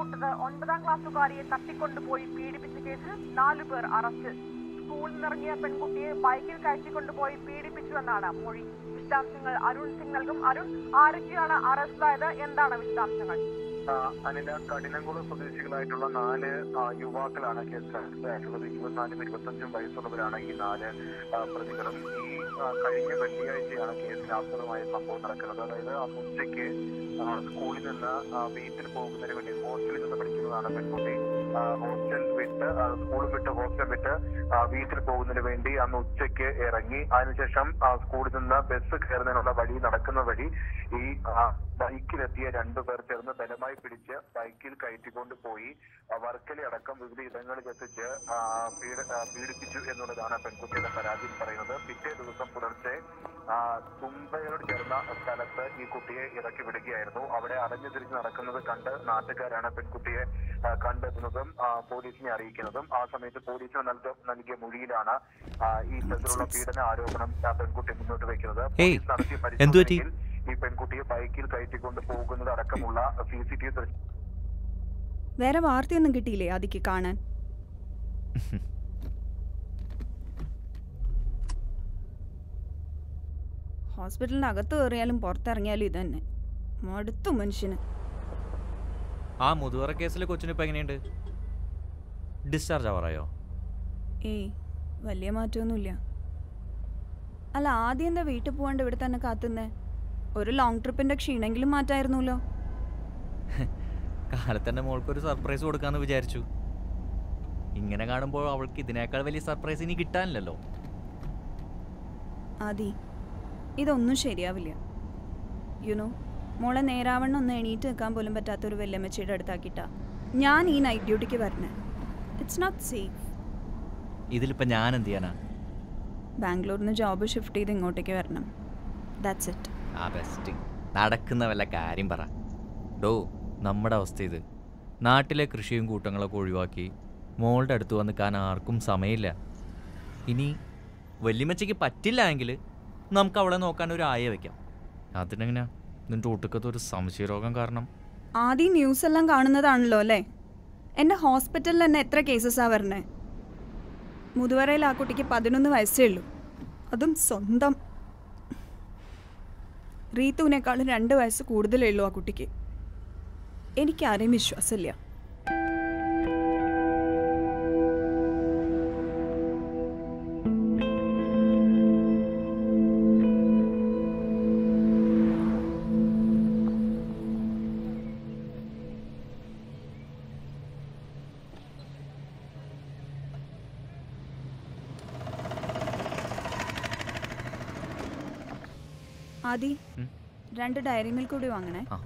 ഏറ്റുമുട്ടത് ഒൻപതാം ക്ലാസ്സുകാരിയെ തട്ടിക്കൊണ്ടുപോയി പീഡിപ്പിച്ച കേസിൽ നാലു പേർ അറസ്റ്റ് സ്കൂളിൽ നിന്നിറങ്ങിയ പെൺകുട്ടിയെ ബൈക്കിൽ കയറ്റിക്കൊണ്ടുപോയി പീഡിപ്പിച്ചുവെന്നാണ് മൊഴി വിശദാംശങ്ങൾ അരുൺ സിംഗ് നൽകും അരുൺ ആരൊക്കെയാണ് അറസ്റ്റിലായത് എന്താണ് വിശദാംശങ്ങൾ ആ, അനില കഠിനംകുളം സ്വദേശികളായിട്ടുള്ള നാല് ആ, യുവാക്കളാണ് കേസിൽ അറസ്റ്റിലായിട്ടുള്ളത് ഇരുപത്തിനാലും ഇരുപത്തഞ്ചും വയസ്സുള്ളവരാണ് ഈ നാല് ആ, പ്രതികളും ഈ ആ, കഴിഞ്ഞ വെള്ളിയാഴ്ചയാണ് കേസിന് ആസ്പദമായ സംഭവം നടക്കുന്നത് അതായത് അന്ന് ഉച്ചയ്ക്ക് ആ, സ്കൂളിൽ നിന്ന് ആ, വീട്ടിൽ പോകുന്നതിന് വേണ്ടി ഹോസ്റ്റലിൽ നിന്ന് പഠിക്കുന്നതാണ് പെൺകുട്ടി ആ, ഹോസ്റ്റൽ വിട്ട് ആ, സ്കൂൾ വിട്ട് ഹോസ്റ്റൽ വിട്ട് ആ, വീട്ടിൽ പോകുന്നതിന് വേണ്ടി അന്ന് ഉച്ചയ്ക്ക് ഇറങ്ങി അതിനുശേഷം ആ, സ്കൂളിൽ നിന്ന് ബസ് കയറുന്നതിനുള്ള വഴി നടക്കുന്ന വഴി ഈ ആ, ബൈക്കിലെത്തിയ രണ്ടുപേർ ചേർന്ന് ബലമായി പിടിച്ച് ബൈക്കിൽ കയറ്റിക്കൊണ്ട് പോയി ആ, വർക്കല അടക്കം വിവിധ ഇടങ്ങളിൽ എത്തിച്ച് ആ, പീഡ- ആ, പീഡിപ്പിച്ചു എന്നുള്ളതാണ് പെൺകുട്ടിയുടെ പരാതിയിൽ പറയുന്നത് പിറ്റേ ദിവസം പുലർച്ചെ ആ, തുമ്പയോട് ചേർന്ന സ്ഥലത്ത് ഈ കുട്ടിയെ ഇറക്കി വിടുകയായിരുന്നു അവിടെ അടഞ്ഞു തിരിഞ്ഞ് നടക്കുന്നത് കണ്ട് നാട്ടുകാരാണ് പെൺകുട്ടിയെ ആ, കണ്ടെത്തുന്നതും ആ, പോലീസിനെ അറിയിക്കുന്നതും ആ സമയത്ത് പോലീസിന് നൽക- നൽകിയ മൊഴിയിലാണ് ആ, ഈ തരത്തിലുള്ള പീഡന ആരോപണം ആ പെൺകുട്ടി മുന്നോട്ട് വെക്കുന്നത് ഏയ്, പോലീസ് നടത്തിയ എന്ത് പറ്റി? പരിശോധനയിൽ ഈ പെൺകുട്ടിയെ ബൈക്കിൽ കയറ്റിക്കൊണ്ട് പോകുന്നത് അടക്കമുള്ള സി സി ടി വി ദൃശ്യം വേറെ വാർത്തയൊന്നും കിട്ടിയില്ലേ ആദിക്ക് കാണാൻ ഹോസ്പിറ്റലിൻ്റെ അകത്ത് കയറിയാലും പുറത്തിറങ്ങിയാലും ഇത് തന്നെ മടുത്തു മനുഷ്യന് ആ മുതുവറ കേസിലെ കൊച്ചിനിപ്പോൾ എങ്ങനെയുണ്ട് ഡിസ്ചാർജ് ആവാറായോ ഏയ് വലിയ മാറ്റമൊന്നുമില്ല അല്ല ആദ്യം എന്താ വീട്ടിൽ പോകാണ്ട് ഇവിടെ തന്നെ കാത്തുന്നേ ഒരു ലോങ് ട്രിപ്പിൻ്റെ ക്ഷീണെങ്കിലും മാറ്റായിരുന്നല്ലോ കാലത്തന്നെ മോൾക്കൊരു സർപ്രൈസ് കൊടുക്കാന്ന് വിചാരിച്ചു ഇങ്ങനെ കാണുമ്പോൾ അവൾക്ക് ഇതിനേക്കാൾ വലിയ സർപ്രൈസ് ഇനി കിട്ടാനില്ലല്ലോ ആദി ഇതൊന്നും ശരിയാവില്ല യുനോ മോളെ നേരാവണ്ണം ഒന്ന് എണീറ്റ് നിൽക്കാൻ പോലും പറ്റാത്തൊരു വെല്ലമ്മച്ചിയുടെ അടുത്താക്കിട്ടാ ഞാൻ ഈ നൈറ്റ് ഡ്യൂട്ടിക്ക് വരണേ ഇറ്റ്സ് നോട്ട് സേഫ് ഇതിലിപ്പോൾ ഞാൻ എന്ത് ചെയ്യാനാ ബാംഗ്ലൂരിൽ നിന്ന് ജോബ് ഷിഫ്റ്റ് ചെയ്ത് ഇങ്ങോട്ടേക്ക് വരണം ദാറ്റ്സ് ഇറ്റ് ആ ബെസ്റ്റ് നടക്കുന്ന വല്ല കാര്യം പറ ഡോ നമ്മുടെ അവസ്ഥ ഇത് നാട്ടിലെ കൃഷിയും കൂട്ടങ്ങളൊക്കെ ഒഴിവാക്കി മോളുടെ അടുത്ത് വന്ന് നിൽക്കാൻ ആർക്കും സമയമില്ല ഇനി വല്യമ്മച്ചയ്ക്ക് പറ്റില്ല എങ്കിൽ നമുക്ക് അവളെ നോക്കാൻ ഒരു ആയ വെക്കാം അതിനെങ്ങനെയാ നിൻ്റെ ഒട്ടുക്കത്തെ ഒരു സംശയരോഗം കാരണം ആദ്യം ന്യൂസ് എല്ലാം കാണുന്നതാണല്ലോ അല്ലേ എൻ്റെ ഹോസ്പിറ്റലിൽ തന്നെ എത്ര കേസസാ വരണേ മുതുവറയിൽ ആ കുട്ടിക്ക് പതിനൊന്ന് വയസ്സേ ഉള്ളൂ അതും സ്വന്തം റീത്തുവിനേക്കാളും രണ്ട് വയസ്സ് കൂടുതലേ ഉള്ളൂ ആ കുട്ടിക്ക് എനിക്കാരെയും വിശ്വാസമില്ല ആദി ഉം. രണ്ട് ഡയറി മിൽക്ക് കൂടി വാങ്ങണേ ആ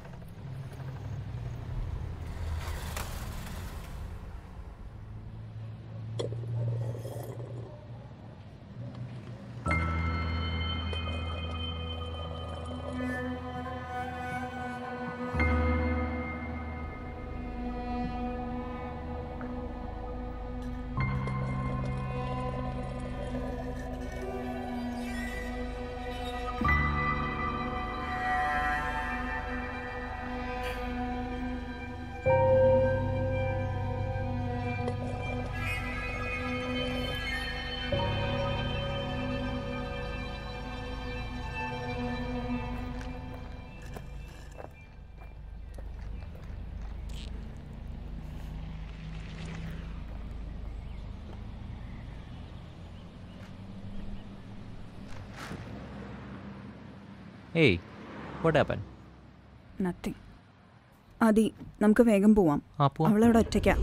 ഏയ് വാട്ട് ഹാപ്പൻ നത്തിങ് ആദി നമുക്ക് വേഗം പോവാം ആ പോവാം അവളവിടെ ഒറ്റയ്ക്കാ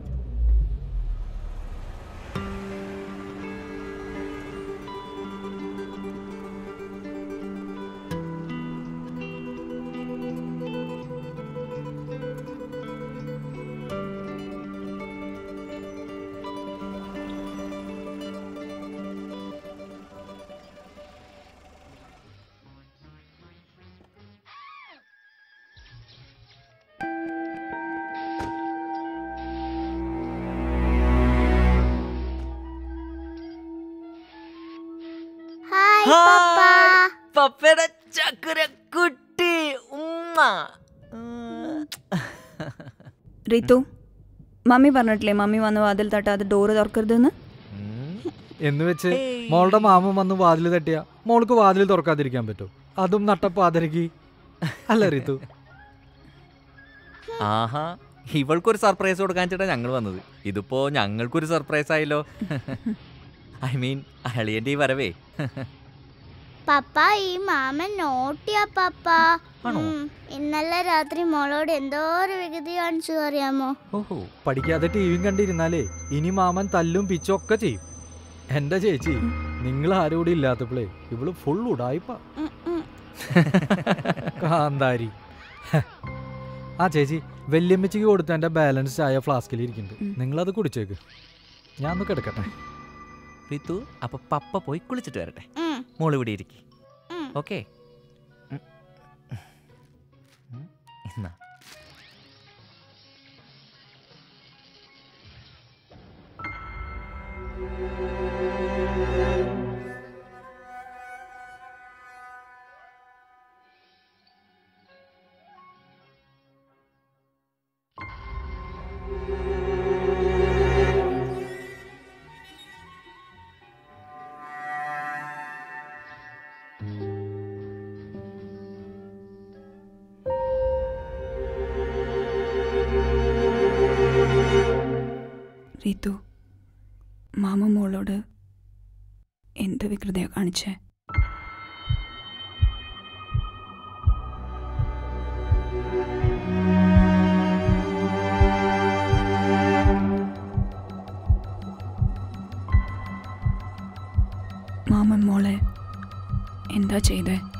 ഹായ് പപ്പ പപ്പയുടെ ചക്കര കുട്ടി ഉമ്മ ഉം. റിതു മമ്മി പറഞ്ഞിട്ടില്ലേ മമ്മി വന്ന് വാതിൽ തട്ടാതെ ഡോറ് തുറക്കരുതെന്ന് എന്ന് വെച്ച് മോളുടെ മാമൻ വന്ന് വാതിൽ തട്ടിയ മോൾക്ക് വാതിൽ തുറക്കാതിരിക്കാൻ പറ്റും അതും നട്ടപ്പാതിരക്ക് അല്ല റിതു ആഹാ ഇവൾക്കൊരു സർപ്രൈസ് കൊടുക്കാൻ ചേട്ടാ ഞങ്ങൾ വന്നത് ഇതിപ്പോ ഞങ്ങൾക്കൊരു സർപ്രൈസ് ആയല്ലോ ഐ മീൻ അളിയന്റെ ഈ വരവേ പപ്പ ഈ മാമൻ നോട്ടിയാ പപ്പ ആണോ? ഉം. ഇന്നലെ രാത്രി മോളോട് എന്തോ ഒരു വികൃതി കാണിച്ചു അറിയാമോ ഓഹോ പഠിക്കാതെ ടിവിയും കണ്ടിരുന്നാലേ ഇനി മാമൻ തല്ലും പിച്ചും ഒക്കെ ചെയ്യും എന്റെ ചേച്ചി നിങ്ങൾ ആരും കൂടി ഇല്ലാത്തപ്പോഴേ ഇവള് ഫുൾ ഉടായിപ്പ ഉം, ഉം. കാന്താരി ആ ചേച്ചി വല്യമ്മച്ചിക്ക് കൊടുത്ത എൻ്റെ ബാലൻസ് ആയ ഫ്ലാസ്കിൽ ഇരിക്കുന്നുണ്ട് ഉം. നിങ്ങളത് കുടിച്ചേക്ക് ഞാൻ ഒന്ന് കിടക്കട്ടെ റിതു അപ്പൊ പപ്പ പോയി കുളിച്ചിട്ട് വരട്ടെ ഉം, മോള് ഇവിടെ ഇരിക്കും ഉം. ഓക്കെ എന്നാ റിതു മാമ മോളോട് എന്ത് വികൃതയാ കാണിച്ചേ മാമൻ മോളെ എന്താ ചെയ്തേ